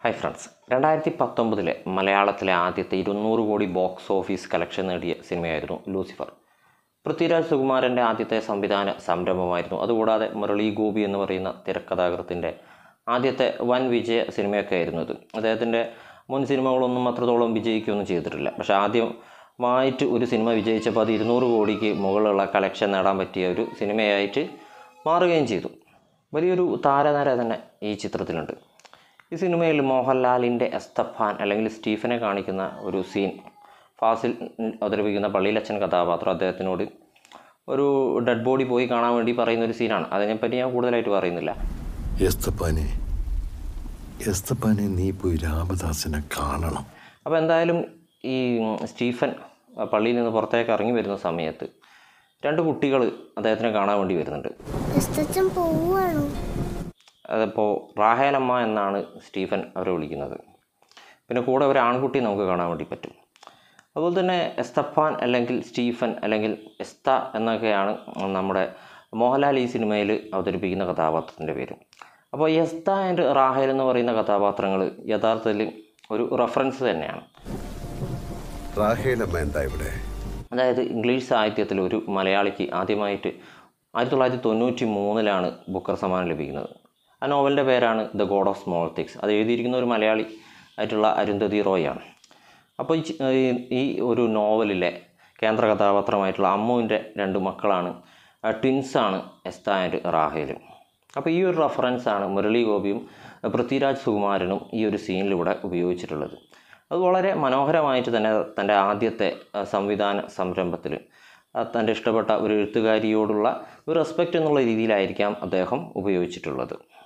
hi friends രണ്ടായിരത്തി പത്തൊമ്പതിലെ മലയാളത്തിലെ ആദ്യത്തെ ഇരുന്നൂറ് കോടി ബോക്സ് ഓഫീസ് കളക്ഷൻ നേടിയ സിനിമയായിരുന്നു ലൂസിഫർ പൃഥ്വിരാജ് സുകുമാരൻ്റെ ആദ്യത്തെ സംവിധാന സംരംഭമായിരുന്നു അതുകൂടാതെ മുരളി ഗോപി എന്ന് പറയുന്ന തിരക്കഥാകൃത്തിൻ്റെ ആദ്യത്തെ വൻ വിജയ സിനിമയൊക്കെ ആയിരുന്നു ഇത് അദ്ദേഹത്തിൻ്റെ മുൻ സിനിമകളൊന്നും അത്രത്തോളം വിജയിക്കുകയൊന്നും ചെയ്തിട്ടില്ല പക്ഷേ ആദ്യമായിട്ട് ഒരു സിനിമ വിജയിച്ചപ്പോൾ അത് ഇരുന്നൂറ് കോടിക്ക് മുകളിലുള്ള കളക്ഷൻ നേടാൻ പറ്റിയ ഒരു സിനിമയായിട്ട് മാറുകയും ചെയ്തു വലിയൊരു താരനിര തന്നെ ഈ ചിത്രത്തിലുണ്ട് ഈ സിനിമയിൽ മോഹൻലാലിൻ്റെ എസ്തഫാൻ അല്ലെങ്കിൽ സ്റ്റീഫനെ കാണിക്കുന്ന ഒരു സീൻ ഫാസിൽ അവതരിപ്പിക്കുന്ന പള്ളിയിലച്ഛൻ കഥാപാത്രം അദ്ദേഹത്തിനോട് ഒരു ഡെഡ് ബോഡി പോയി കാണാൻ വേണ്ടി പറയുന്ന ഒരു സീനാണ് അതിനെപ്പറ്റി ഞാൻ കൂടുതലായിട്ട് പറയുന്നില്ല എസ്തപ്പാനെ എസ്തപ്പാനെ നീ പോയി രാമദാസിനെ കാണണം അപ്പോൾ എന്തായാലും ഈ സ്റ്റീഫൻ പള്ളിയിൽ നിന്ന് പുറത്തേക്ക് ഇറങ്ങി വരുന്ന സമയത്ത് രണ്ട് കുട്ടികൾ അദ്ദേഹത്തിനെ കാണാൻ വേണ്ടി വരുന്നുണ്ട് ക്രിസ്തച്ചൻ പോവുകയാണോ അതിപ്പോൾ റാഹേലമ്മ എന്നാണ് സ്റ്റീഫൻ അവരെ വിളിക്കുന്നത് പിന്നെ കൂടെ ഒരു ആൺകുട്ടി നമുക്ക് കാണാൻ വേണ്ടി പറ്റും അതുപോലെ തന്നെ എസ്തഫാൻ അല്ലെങ്കിൽ സ്റ്റീഫൻ അല്ലെങ്കിൽ എസ്ത എന്നൊക്കെയാണ് നമ്മുടെ മോഹൻലാൽ ഈ സിനിമയിൽ അവതരിപ്പിക്കുന്ന കഥാപാത്രത്തിൻ്റെ പേര് അപ്പോൾ എസ്ത ആൻഡ് റാഹേൽ എന്ന് പറയുന്ന കഥാപാത്രങ്ങൾ യഥാർത്ഥത്തിൽ ഒരു റെഫറൻസ് തന്നെയാണ് റാഹേലമ്മ എന്താ ഇവിടെ അതായത് ഇംഗ്ലീഷ് സാഹിത്യത്തിൽ ഒരു മലയാളിക്ക് ആദ്യമായിട്ട് ആയിരത്തി തൊള്ളായിരത്തി തൊണ്ണൂറ്റി മൂന്നിലാണ് ബുക്കർ സമ്മാനം ലഭിക്കുന്നത് ആ നോവലിൻ്റെ പേരാണ് the God of Small Things അത് എഴുതിയിരിക്കുന്ന ഒരു മലയാളി ആയിട്ടുള്ള അരുന്ധതി റോയാണ് അപ്പോൾ ഈ ചി- ഈ- ഈ ഒരു നോവലിലെ കേന്ദ്ര കഥാപാത്രമായിട്ടുള്ള അമ്മുവിൻ്റെ രണ്ട് മക്കളാണ് ട്വിൻസാണ് എസ്ത ആൻഡ് റാഹേലും അപ്പോൾ ഈ ഒരു റെഫറൻസാണ് മുരളി ഗോപിയും പൃഥ്വിരാജ് സുകുമാരനും ഈ ഒരു സീനിലൂടെ ഉപയോഗിച്ചിട്ടുള്ളത് അത് വളരെ മനോഹരമായിട്ട് തന്നെ തൻ്റെ ആദ്യത്തെ ആ, സംവിധാന സംരംഭത്തിൽ തൻ്റെ ഇഷ്ടപ്പെട്ട ഒരു എഴുത്തുകാരിയോടുള്ള ഒരു റെസ്പെക്റ്റ് എന്നുള്ള രീതിയിലായിരിക്കാം അദ്ദേഹം ഉപയോഗിച്ചിട്ടുള്ളത്